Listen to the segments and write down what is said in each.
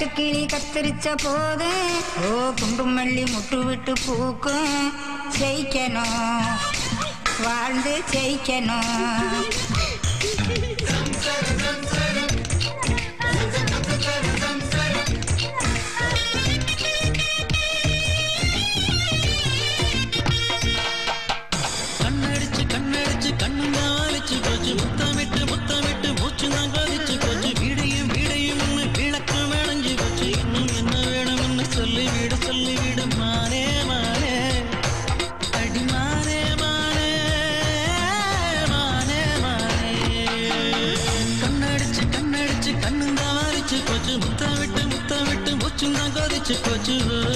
கிளி கத்தரிச்ச போது ஓ குண்டு மல்லி முட்டு விட்டு பூக்கும் ஜெயிக்கணும் வாழ்ந்து ஜெயிக்கணும் கண்ணடிச்சு கண்ணடிச்சு கண்ணுங்க ஆலிச்சு போச்சு முத்தமிட்டு முத்தமிட்டு மூச்சு தான் கொதிச்சு போச்சு வீடையும் வீடையும் விளக்கம் விளைஞ்சு போச்சு இன்னும் என்ன வேணும்னு சொல்லி விடு சொல்லி விடு மானே மானே அடி மானே மானே மானே மானே கண்ணடிச்சு கண்ணடிச்சு கண்ணுங்க ஆலிச்சு போச்சு முத்தமிட்டு முத்தமிட்டு மூச்சு தான் கொதிச்சு போச்சு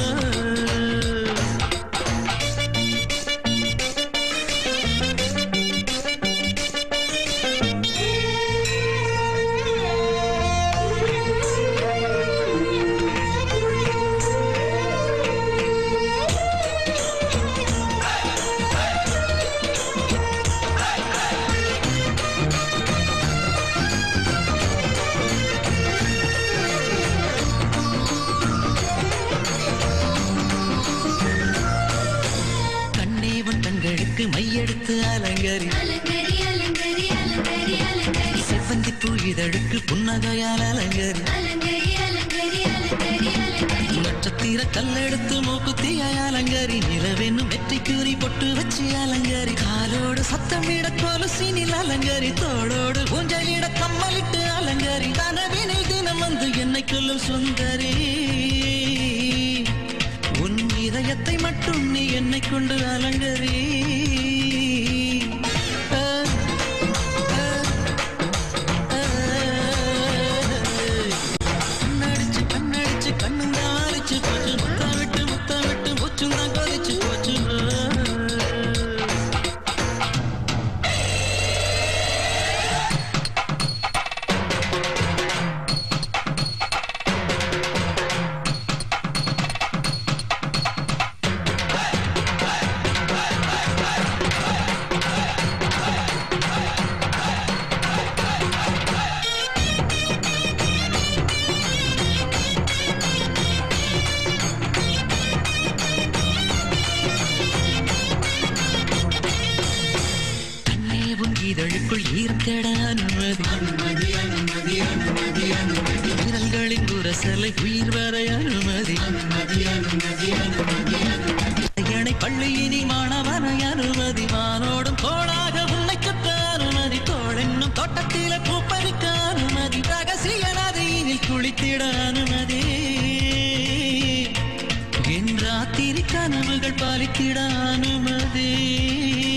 கண்ணே உன் கண்களுக்கு மையெடுத்து அலங்கரி அலங்கரி அலங்கரி அலங்கரி அலங்கரி செவ்வந்தி பூ இதழுக்கு புன்னகையால் அலங்கரி அலங்கரி அலங்கரி அலங்கரி அலங்கரி நட்சத்திர கல்லெடுத்து மூக்குத்தியாய் அலங்கரி நிலவென்னும் வெற்றி கூறி பொட்டு வச்சு அலங்கரி காலோடு சத்தமிட கொலுசினில் அலங்கரி தோளோடு ஊஞ்சலிட கம்மலிட்டு அலங்கரி கனவினில் தினம் வந்து என்னை கொல்லும் சுந்தரி உன் இதயத்தை மட்டும் நீ என்னை கொண்டு அலங்கரி ஆ, ஆ, ஆ, கண்ணடிச்சு கண்ணடிச்சு கண்ணுங்க ஆலிச்சு போச்சு முத்தமிட்டு முத்தமிட்டு மூச்சும் தான் கொதிச்சு போச்சு கண்ணே உன் இதழுக்குள் ஈர்த்தட அனுமதி அனுமதி அனுமதி அனுமதி அனுமதி விரல்களின் உரசலை உயிர் வரை அனுமதி அனுமதி அனுமதி அனுமதி அனுமதி பள்ளியினி மாணவனை அனுமதி மானோடும் தோளாக உன்னை சுத்த அனுமதி தோழென்னும் தோட்டத்தில பூப்பறிக்க அனுமதி ரகசிய நதியினில் குளித்திட அனுமதி என் ராத்திரி கனவுகள் பாலித்திட அனுமதி